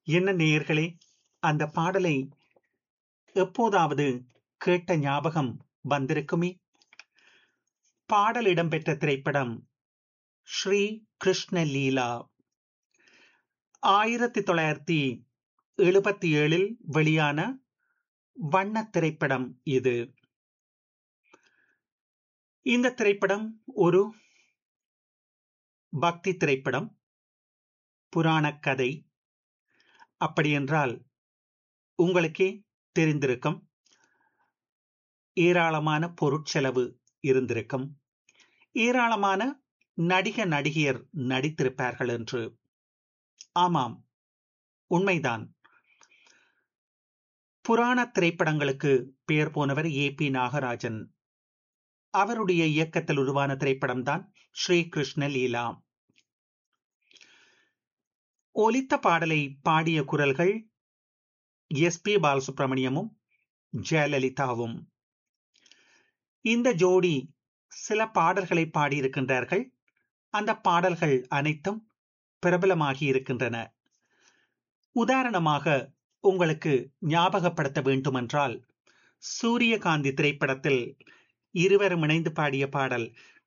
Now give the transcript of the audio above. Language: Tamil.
என்ன நேயர்களே அந்த பாடலை எப்போதாவது கேட்ட ஞாபகம் வந்திருக்குமே பாடல் இடம்பெற்ற திரைப்படம் ஸ்ரீ கிருஷ்ண லீலா ஆயிரத்தி தொள்ளாயிரத்தி எழுபத்தி ஏழில் வெளியான வண்ண திரைப்படம் இது இந்த திரைப்படம் ஒரு பக்தி திரைப்படம் புராண கதை அப்படியென்றால் உங்களுக்கே தெரிந்திருக்கும் ஏராளமான பொருட்செலவு இருந்திருக்கும் ஏராளமான நடிக நடிகையர் நடித்திருப்பார்கள் என்று ஆமாம் உண்மைதான் புராண திரைப்படங்களுக்கு பெயர் போனவர் ஏ பி நாகராஜன் அவருடைய இயக்கத்தில் உருவான திரைப்படம் தான் ஸ்ரீ கிருஷ்ண லீலா ஒலித்த பாடலை பாடிய குரல்கள் எஸ் பி பாலசுப்ரமணியமும் ஜெயலலிதாவும் இந்த ஜோடி சில பாடல்களை பாடியிருக்கின்றார்கள் அந்த பாடல்கள் அனைத்தும் பிரபலமாகி இருக்கின்றன உதாரணமாக உங்களுக்கு ஞாபகப்படுத்த வேண்டுமென்றால் சூரியகாந்தி திரைப்படத்தில் இருவரும் இணைந்து பாடிய பாடல்